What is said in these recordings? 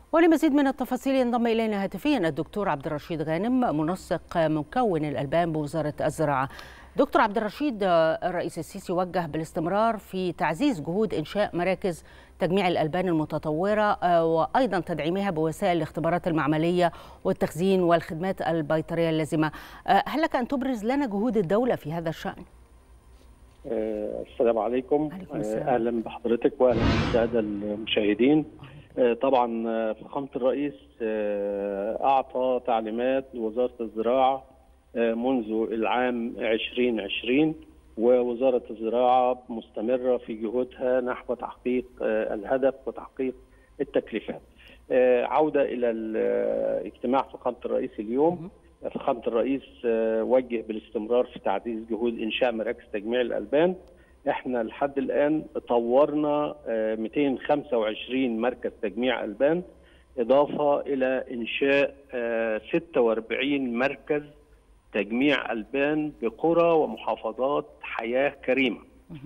ولمزيد من التفاصيل ينضم الينا هاتفيا الدكتور عبد الرشيد غانم منسق مكون الالبان بوزاره الزراعه. دكتور عبد الرشيد الرئيس السيسي وجه بالاستمرار في تعزيز جهود انشاء مراكز تجميع الالبان المتطوره وايضا تدعيمها بوسائل الاختبارات المعمليه والتخزين والخدمات البيطريه اللازمه. هل لك ان تبرز لنا جهود الدوله في هذا الشان؟ السلام عليكم, عليكم السلام. اهلا بحضرتك واهلا بالساده المشاهدين طبعا فخامه الرئيس اعطى تعليمات لوزاره الزراعه منذ العام 2020 ووزاره الزراعه مستمره في جهودها نحو تحقيق الهدف وتحقيق التكلفات. عوده الى الاجتماع فخامه الرئيس اليوم فخامه الرئيس وجه بالاستمرار في تعزيز جهود انشاء مراكز تجميع الالبان احنا لحد الان طورنا 225 مركز تجميع البان اضافه الى انشاء 46 مركز تجميع البان بقرى ومحافظات حياه كريمه.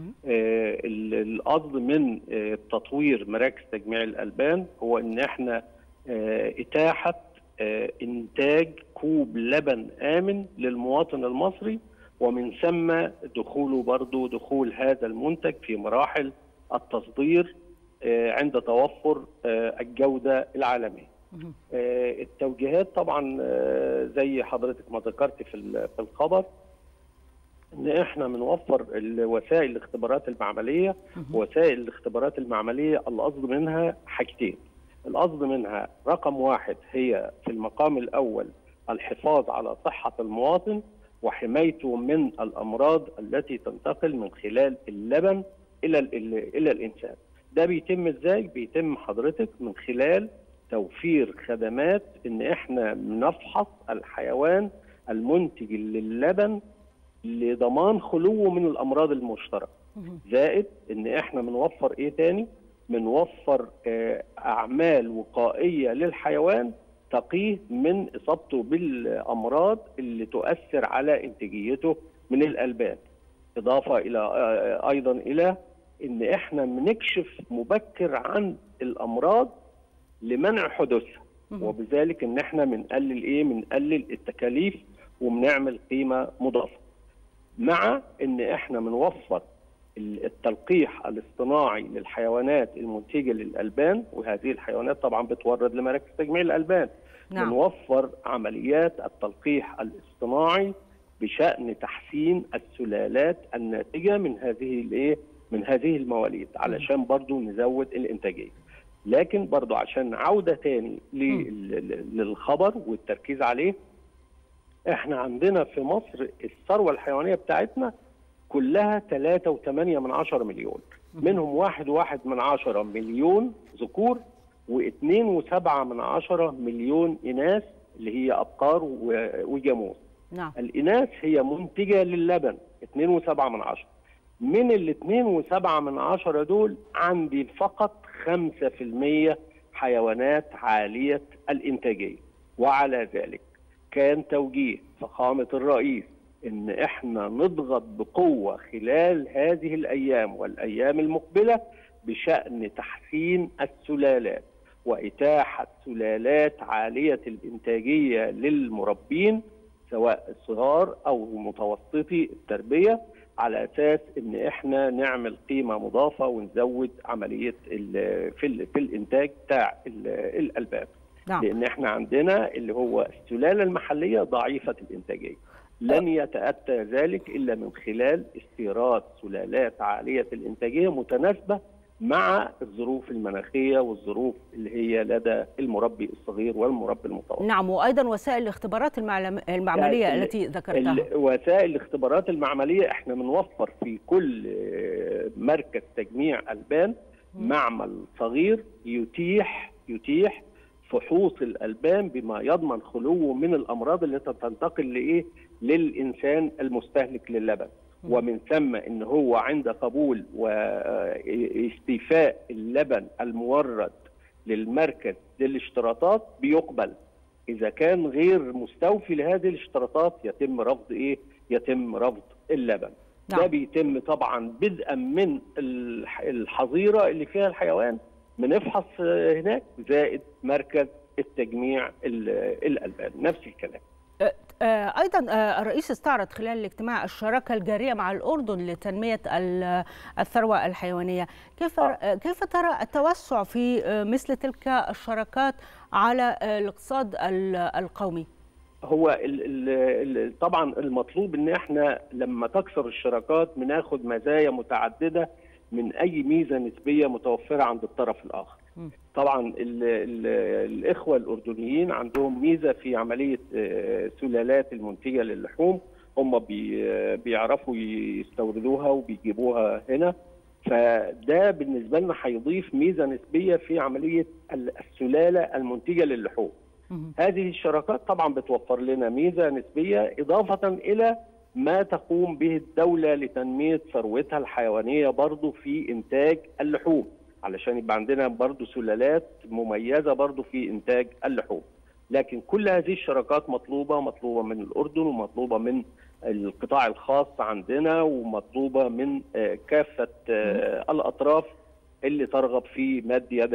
القصد من تطوير مراكز تجميع الالبان هو ان احنا اتاحه انتاج كوب لبن امن للمواطن المصري ومن ثم دخوله برضو دخول هذا المنتج في مراحل التصدير عند توفر الجودة العالمية التوجيهات طبعا زي حضرتك ما ذكرت في الخبر ان احنا بنوفر وسائل الاختبارات المعمليه وسائل الاختبارات المعمليه القصد منها حاجتين القصد منها رقم واحد هي في المقام الاول الحفاظ على صحه المواطن وحمايته من الامراض التي تنتقل من خلال اللبن الى الى الانسان. ده بيتم ازاي؟ بيتم حضرتك من خلال توفير خدمات ان احنا نفحص الحيوان المنتج للبن لضمان خلوه من الامراض المشتركه. زائد ان احنا بنوفر ايه تاني؟ بنوفر اعمال وقائيه للحيوان تقيه من اصابته بالامراض اللي تؤثر على انتاجيته من الالبان. اضافه الى ايضا الى ان احنا بنكشف مبكر عن الامراض لمنع حدوثها وبذلك ان احنا بنقلل ايه؟ بنقلل التكاليف وبنعمل قيمه مضافه. مع ان احنا بنوفر التلقيح الاصطناعي للحيوانات المنتجه للالبان وهذه الحيوانات طبعا بتورد لمراكز تجميع الالبان نعم. بنوفر عمليات التلقيح الاصطناعي بشان تحسين السلالات الناتجه من هذه الايه من هذه المواليد علشان برضو نزود الانتاجيه لكن برضو عشان عوده تاني للخبر والتركيز عليه احنا عندنا في مصر الثروه الحيوانيه بتاعتنا كلها 3.8 من عشرة مليون منهم واحد واحد من عشرة مليون ذكور واثنين وسبعة من عشرة مليون إناث اللي هي أبقار وجاموس نعم. الإناث هي منتجة للبن اثنين وسبعة من عشرة من الاثنين وسبعة من عشرة دول عندي فقط خمسة في المية حيوانات عالية الإنتاجية وعلى ذلك كان توجيه فخامة الرئيس ان احنا نضغط بقوه خلال هذه الايام والايام المقبله بشان تحسين السلالات واتاحه سلالات عاليه الانتاجيه للمربين سواء صغار او متوسطي التربيه على اساس ان احنا نعمل قيمه مضافه ونزود عمليه في في الانتاج بتاع الالبان نعم. لان احنا عندنا اللي هو السلاله المحليه ضعيفه الانتاجيه لن يتأتى ذلك إلا من خلال استيراد سلالات عالية الإنتاجية متناسبة مع الظروف المناخية والظروف اللي هي لدى المربي الصغير والمربي المتوسط نعم وأيضا وسائل الاختبارات المعلم... المعملية يعني التي ذكرتها وسائل الاختبارات المعملية احنا بنوفر في كل مركز تجميع ألبان معمل صغير يتيح يتيح فحوص الالبان بما يضمن خلوه من الامراض التي تنتقل لايه؟ للانسان المستهلك للبن ومن ثم ان هو عند قبول واستيفاء اللبن المورد للمركز للاشتراطات بيقبل اذا كان غير مستوفي لهذه الاشتراطات يتم رفض ايه؟ يتم رفض اللبن نعم. ده بيتم طبعا بدءا من الحظيره اللي فيها الحيوان بنفحص هناك زائد مركز التجميع الالبان نفس الكلام ايضا الرئيس استعرض خلال الاجتماع الشراكه الجاريه مع الاردن لتنميه الثروه الحيوانيه كيف كيف ترى التوسع في مثل تلك الشراكات على الاقتصاد القومي هو ال ال طبعا المطلوب ان احنا لما تكثر الشراكات بناخد مزايا متعدده من اي ميزه نسبيه متوفره عند الطرف الاخر طبعا ال ال الاخوه الاردنيين عندهم ميزه في عمليه سلالات المنتجه للحوم هم بي بيعرفوا يستوردوها وبيجيبوها هنا فده بالنسبه لنا هيضيف ميزه نسبيه في عمليه السلاله المنتجه للحوم هذه الشراكات طبعا بتوفر لنا ميزه نسبيه اضافه الى ما تقوم به الدوله لتنميه ثروتها الحيوانيه برضه في انتاج اللحوم علشان يبقى عندنا برضه سلالات مميزه برضه في انتاج اللحوم لكن كل هذه الشراكات مطلوبه مطلوبه من الاردن ومطلوبه من القطاع الخاص عندنا ومطلوبه من كافه الاطراف اللي ترغب في مد يد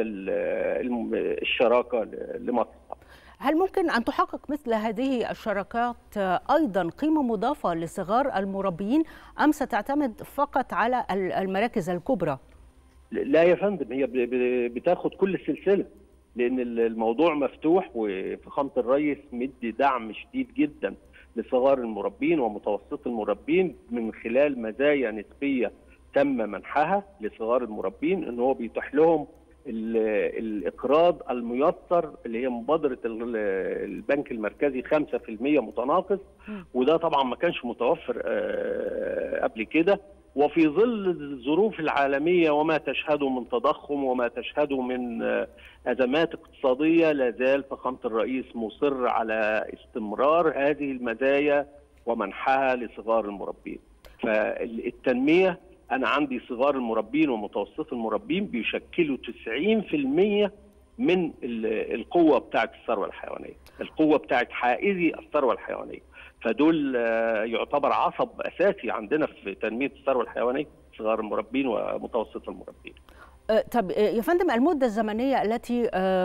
الشراكه لمصر هل ممكن ان تحقق مثل هذه الشراكات ايضا قيمه مضافه لصغار المربيين ام ستعتمد فقط على المراكز الكبرى؟ لا يا فندم هي بتاخد كل السلسله لان الموضوع مفتوح وفخامه الرئيس مدي دعم شديد جدا لصغار المربين ومتوسط المربين من خلال مزايا نسبيه تم منحها لصغار المربين ان هو بيتيح لهم الاقراض الميسر اللي هي مبادره البنك المركزي 5% متناقص وده طبعا ما كانش متوفر قبل كده وفي ظل الظروف العالميه وما تشهده من تضخم وما تشهده من ازمات اقتصاديه لا زال فخامه الرئيس مصر على استمرار هذه المزايا ومنحها لصغار المربين. فالتنميه انا عندي صغار المربين ومتوسط المربين بيشكلوا 90% من القوه بتاعه الثروه الحيوانيه، القوه بتاعه حائزي الثروه الحيوانيه. فدول يعتبر عصب اساسي عندنا في تنميه الثروه الحيوانيه صغار المربين ومتوسط المربين. طب يا فندم المدة الزمنية التي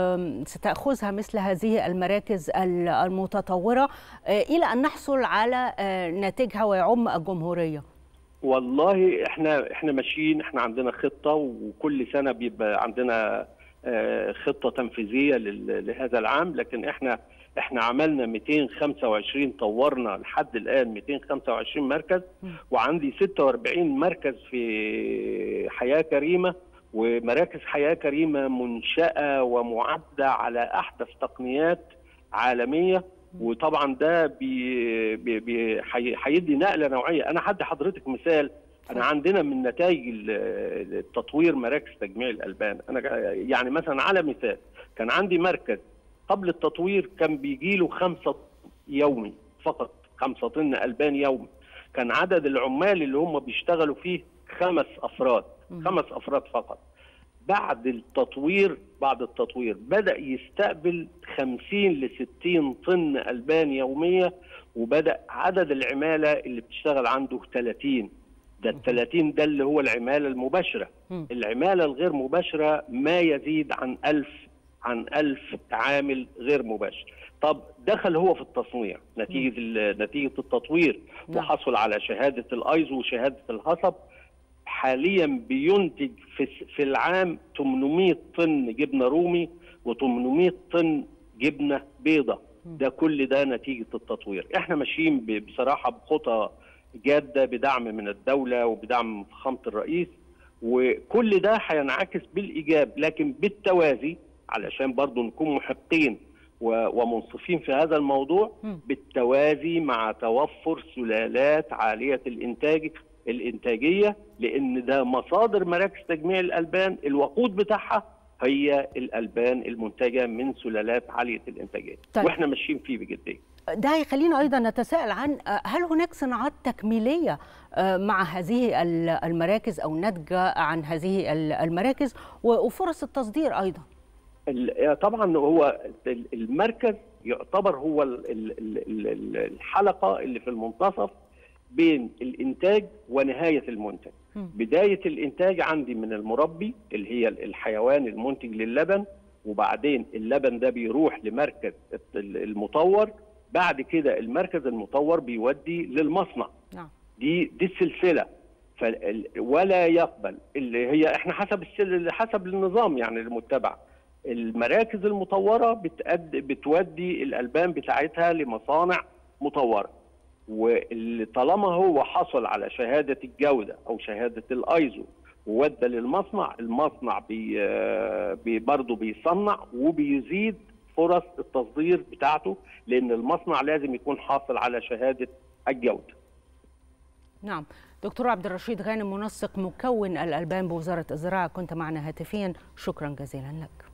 ستأخذها مثل هذه المراكز المتطورة إلى أن نحصل على ناتجها ويعم الجمهورية؟ والله احنا احنا ماشيين احنا عندنا خطه وكل سنه بيبقى عندنا خطه تنفيذيه لهذا العام لكن احنا احنا عملنا 225 طورنا لحد الان 225 مركز وعندي 46 مركز في حياه كريمه ومراكز حياه كريمه منشاه ومعده على احدث تقنيات عالميه وطبعا ده بي بي بي هيدي نقله نوعيه انا حد حضرتك مثال انا عندنا من نتائج التطوير مراكز تجميع الالبان انا يعني مثلا على مثال كان عندي مركز قبل التطوير كان بيجي له خمسه يومي فقط خمسه طن البان يومي كان عدد العمال اللي هم بيشتغلوا فيه خمس افراد خمس افراد فقط بعد التطوير بعد التطوير بدا يستقبل 50 ل 60 طن البان يوميه وبدا عدد العماله اللي بتشتغل عنده 30 ده ال 30 ده اللي هو العماله المباشره العماله الغير مباشره ما يزيد عن 1000 عن 1000 عامل غير مباشر طب دخل هو في التصنيع نتيجه نتيجه التطوير وحصل على شهاده الايزو وشهاده الهصب حاليا بينتج في في العام 800 طن جبنه رومي و800 طن جبنه بيضه ده كل ده نتيجه التطوير احنا ماشيين بصراحه بخطى جاده بدعم من الدوله وبدعم فخامه الرئيس وكل ده هينعكس بالايجاب لكن بالتوازي علشان برضو نكون محقين ومنصفين في هذا الموضوع بالتوازي مع توفر سلالات عاليه الانتاج الانتاجيه لان ده مصادر مراكز تجميع الالبان الوقود بتاعها هي الالبان المنتجه من سلالات عاليه الانتاجيه طيب. واحنا ماشيين فيه بجديه ده هيخلينا ايضا نتساءل عن هل هناك صناعات تكميليه مع هذه المراكز او ناتجه عن هذه المراكز وفرص التصدير ايضا طبعا هو المركز يعتبر هو الحلقه اللي في المنتصف بين الانتاج ونهايه المنتج بدايه الانتاج عندي من المربي اللي هي الحيوان المنتج للبن وبعدين اللبن ده بيروح لمركز المطور بعد كده المركز المطور بيودي للمصنع نعم دي دي السلسله ولا يقبل اللي هي احنا حسب السل حسب النظام يعني المتبع المراكز المطوره بتأد بتودي الالبان بتاعتها لمصانع مطوره وطالما هو حصل على شهاده الجوده او شهاده الايزو وودى للمصنع المصنع بي بي برضه بيصنع وبيزيد فرص التصدير بتاعته لان المصنع لازم يكون حاصل على شهاده الجوده نعم دكتور عبد الرشيد غانم منسق مكون الألبان بوزارة الزراعة كنت معنا هاتفيا شكرا جزيلا لك